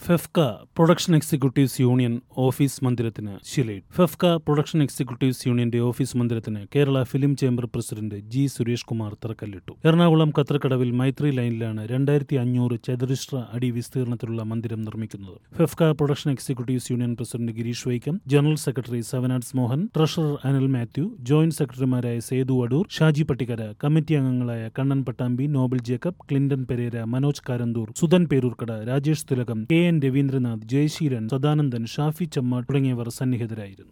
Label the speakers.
Speaker 1: FEFKA production executives union office മന്ദിരത്തിന് ശിലയിട്ട് FEFKA production executives യൂണിയന്റെ ഓഫീസ് മന്ദിരത്തിന് Kerala film chamber president G Suresh Kumar തറക്കല്ലിട്ടു എറണാകുളം കത്രക്കടവിൽ മൈത്രി ലൈനിലാണ് രണ്ടായിരത്തി അഞ്ഞൂറ് ചതുരശ്ര അടി വിസ്തീർണത്തിലുള്ള മന്ദിരം നിർമ്മിക്കുന്നത് FEFKA production executives union president Gireesh Vaikom general secretary seven arts Mohan treasurer Anil Mathew joint സെക്രട്ടറിമാരായ സേതു അടൂർ ഷാജി പട്ടിക്കര കമ്മിറ്റി അംഗങ്ങളായ കണ്ണൻ പട്ടാമ്പി നോബൽ ജേക്കബ് ക്ലിന്റൺ പെരേര മനോജ് കാരന്തൂർ സുധൻ പേരൂർക്കട രാജേഷ് തിലകം കെ എൻ രവീന്ദ്രനാഥ് ജയശീലൻ സദാനന്ദൻ ഷാഫി ചമ്മ തുടങ്ങിയവർ സന്നിഹിതരായിരുന്നു